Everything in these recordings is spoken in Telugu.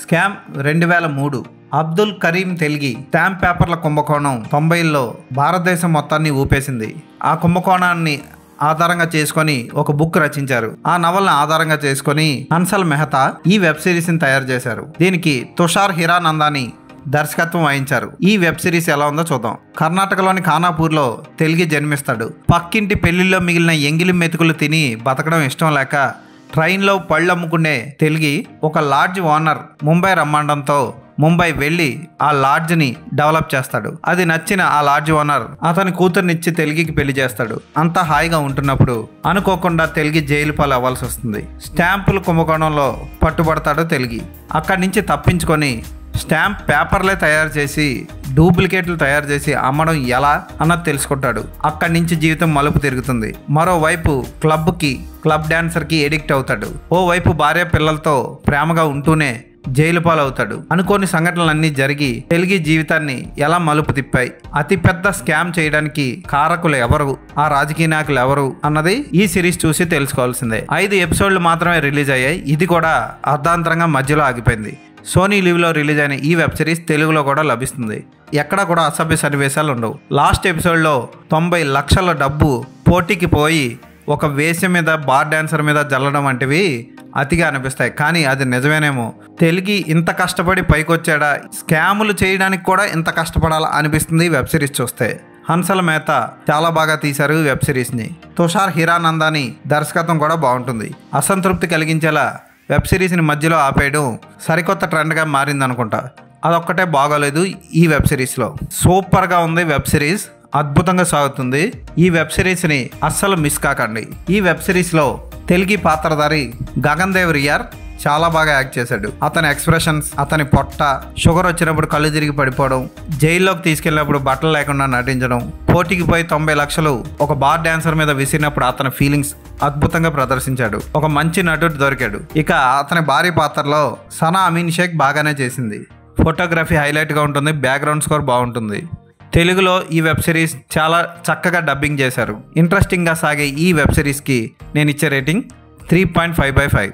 స్కామ్ రెండు వేల మూడు అబ్దుల్ కరీం తెల్గి స్టాంప్ పేపర్ల కుంభకోణం తొంభైల్లో భారతదేశం మొత్తాన్ని ఊపేసింది ఆ కుంభకోణాన్ని ఆధారంగా చేసుకొని ఒక బుక్ రచించారు ఆ నవల్ని ఆధారంగా చేసుకొని హన్సల్ మెహతా ఈ వెబ్ సిరీస్ ని తయారు చేశారు దీనికి తుషార్ హిరానందాని దర్శకత్వం వహించారు ఈ వెబ్ సిరీస్ ఎలా ఉందో చూద్దాం కర్ణాటకలోని ఖానాపూర్లో తెలుగు జన్మిస్తాడు పక్కింటి పెళ్లిలో మిగిలిన ఎంగిలి మెతుకులు తిని బతకడం ఇష్టం లేక ట్రైన్లో పళ్ళు అమ్ముకునే తెలుగి ఒక లాడ్జ్ ఓనర్ ముంబై రమ్మండంతో ముంబై వెళ్ళి ఆ లాడ్జ్ని డెవలప్ చేస్తాడు అది నచ్చిన ఆ లాడ్జ్ ఓనర్ అతని కూతుర్నిచ్చి తెలుగుకి పెళ్లి చేస్తాడు అంతా హాయిగా ఉంటున్నప్పుడు అనుకోకుండా తెలుగు జైలు పాలు అవ్వాల్సి వస్తుంది స్టాంపుల కుంభకోణంలో పట్టుబడతాడు తెలుగి అక్కడి నుంచి తప్పించుకొని స్టాంప్ పేపర్లే తయారు చేసి డూప్లికేట్లు తయారు చేసి అమ్మడం ఎలా అన్నది తెలుసుకుంటాడు అక్కడి నుంచి జీవితం మలుపు తిరుగుతుంది మరోవైపు క్లబ్కి క్లబ్ డాన్సర్కి ఎడిక్ట్ అవుతాడు ఓవైపు భార్య పిల్లలతో ప్రేమగా ఉంటూనే జైలు పాలవుతాడు అనుకోని సంఘటనలన్నీ జరిగి తెలుగు జీవితాన్ని ఎలా మలుపు తిప్పాయి అతిపెద్ద స్కామ్ చేయడానికి కారకులు ఎవరు ఆ రాజకీయ నాయకులు ఎవరు అన్నది ఈ సిరీస్ చూసి తెలుసుకోవాల్సిందే ఐదు ఎపిసోడ్లు మాత్రమే రిలీజ్ అయ్యాయి ఇది కూడా అర్ధాంతరంగా మధ్యలో ఆగిపోయింది సోనీ లీవ్లో రిలీజ్ అయిన ఈ వెబ్ సిరీస్ తెలుగులో కూడా లభిస్తుంది ఎక్కడ కూడా అసభ్య సన్నివేశాలు ఉండవు లాస్ట్ ఎపిసోడ్లో తొంభై లక్షల డబ్బు పోటీకి పోయి ఒక వేష మీద బార్ డాన్సర్ మీద జల్లడం వంటివి అతిగా అనిపిస్తాయి కానీ అది నిజమేనేమో తెలుగు ఇంత కష్టపడి పైకొచ్చాడా స్కాములు చేయడానికి కూడా ఇంత కష్టపడాలా అనిపిస్తుంది ఈ వెబ్ సిరీస్ చూస్తే హన్సల మేత చాలా బాగా తీశారు ఈ వెబ్ సిరీస్ని తుషార్ హిరానందాని దర్శకత్వం కూడా బాగుంటుంది అసంతృప్తి కలిగించేలా వెబ్ సిరీస్ని మధ్యలో ఆపేయడం సరికొత్త ట్రెండ్గా మారింది అనుకుంటా అదొక్కటే బాగోలేదు ఈ వెబ్ సిరీస్లో సూపర్గా ఉంది వెబ్ సిరీస్ అద్భుతంగా సాగుతుంది ఈ వెబ్ సిరీస్ని అస్సలు మిస్ కాకండి ఈ వెబ్ సిరీస్లో తెలుగు పాత్రధారి గగన్ దేవ్ రియార్ చాలా బాగా యాక్ట్ చేశాడు అతని ఎక్స్ప్రెషన్స్ అతని పొట్ట షుగర్ వచ్చినప్పుడు కళ్ళు తిరిగి పడిపోవడం జైల్లోకి తీసుకెళ్ళినప్పుడు బట్టలు లేకుండా నటించడం పోటీకి పోయి తొంభై లక్షలు ఒక బార్ డాన్సర్ మీద విసిరినప్పుడు అతని ఫీలింగ్స్ అద్భుతంగా ప్రదర్శించాడు ఒక మంచి నటుడు దొరికాడు ఇక అతని భారీ పాత్రలో సనా అమీన్ షేక్ బాగానే చేసింది ఫోటోగ్రఫీ హైలైట్గా ఉంటుంది బ్యాక్గ్రౌండ్ స్కోర్ బాగుంటుంది తెలుగులో ఈ వెబ్ సిరీస్ చాలా చక్కగా డబ్బింగ్ చేశారు ఇంట్రెస్టింగ్గా సాగే ఈ వెబ్ సిరీస్కి నేను ఇచ్చే rating three point five by five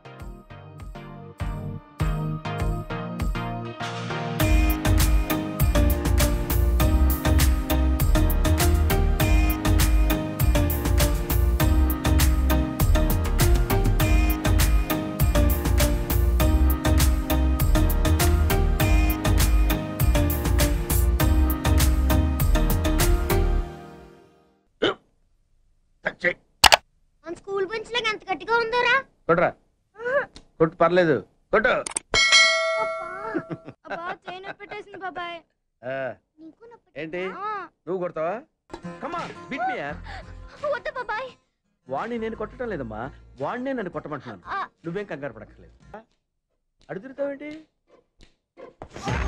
మన స్కూల్ బెంచ్ లాగా ఎంత గట్టిగా ఉందోరా కొట్రా కొట్టు పర్లేదు కొట్టు అబ్బా చేయి నొప్పి పెట్టేసింది బాబాయ్ ఆ, నీకు నొప్పి ఏంటి ఆ, నువ్వు కొడతావా కమా బిట్ మీ వద్దు బాబాయ్ వాణ్ణి నేను కొట్టడం లేదమ్మా వాణ్ణే నన్ను కొట్టమంటున్నాను ఆ, నువ్వేం కంగారు పడక్కర్లేదు అడుగుతావేంటి